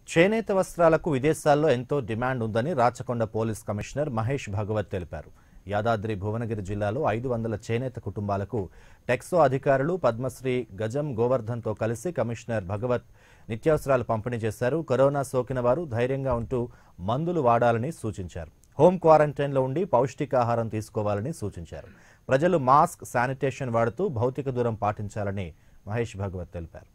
చేనేత వస్త్రాలకు విదేశాల్లో ఎంతో డిమాండ్ ఉందని రాచకొండ పోలీస్ కమిషనర్ మహేష్ భగవత్ తెలిపారు యాదాద్రి భువనగిరి జిల్లాలో ఐదు వందల చేనేత కుటుంబాలకు టెక్సో అధికారులు పద్మశ్రీ గజం గోవర్ధన్తో కలిసి కమిషనర్ భగవత్ నిత్యావసరాలు పంపిణీ చేశారు కరోనా సోకిన వారు ధైర్యంగా ఉంటూ మందులు వాడాలని సూచించారు హోం క్వారంటైన్లో ఉండి పౌష్టికాహారం తీసుకోవాలని సూచించారు ప్రజలు మాస్క్ శానిటేషన్ వాడుతూ భౌతిక దూరం పాటించాలని మహేష్ భగవత్ తెలిపారు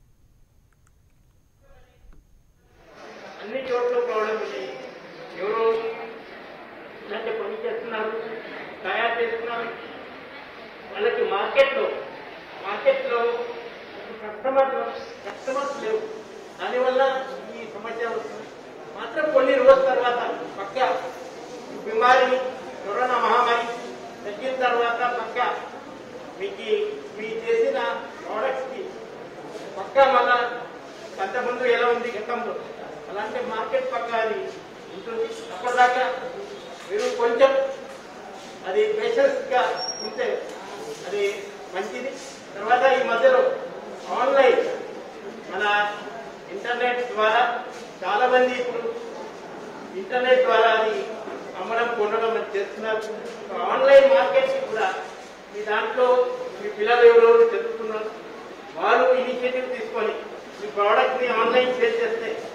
అన్ని చోట్ల ప్రాబ్లం ఉంది ఎవరు ఇలాంటి పని చేస్తున్నారు తయారు చేస్తున్నారు వాళ్ళకి మార్కెట్లో మార్కెట్లో కస్టమర్ కస్టమర్స్ లేవు దానివల్ల ఈ సమస్య వస్తుంది మాత్రం కొన్ని రోజుల తర్వాత పక్క ఈ బిమారి కరోనా మహమ్మారి తగ్గిన తర్వాత పక్క మీకు మీ చేసిన ప్రోడక్ట్స్కి పక్కా మళ్ళా అంతకుముందు ఎలా ఉంది గతంలో అలాంటి మార్కెట్ పక్క అది ఉంటుంది అప్పటిదాకా మీరు కొంచెం అది పేషెన్స్ గా ఉంటే అది మంచిది తర్వాత ఈ మధ్యలో ఆన్లైన్ మన ఇంటర్నెట్ ద్వారా చాలా మంది ఇప్పుడు ఇంటర్నెట్ ద్వారా అది అమ్మడం కొనడం అది చేస్తున్నారు ఆన్లైన్ మార్కెట్ కూడా మీ దాంట్లో మీ పిల్లలు ఎవరెవరు చదువుతున్నారు వాళ్ళు ఇనిషియేటివ్ తీసుకొని మీ ప్రోడక్ట్ ని ఆన్లైన్ సేల్ చేస్తే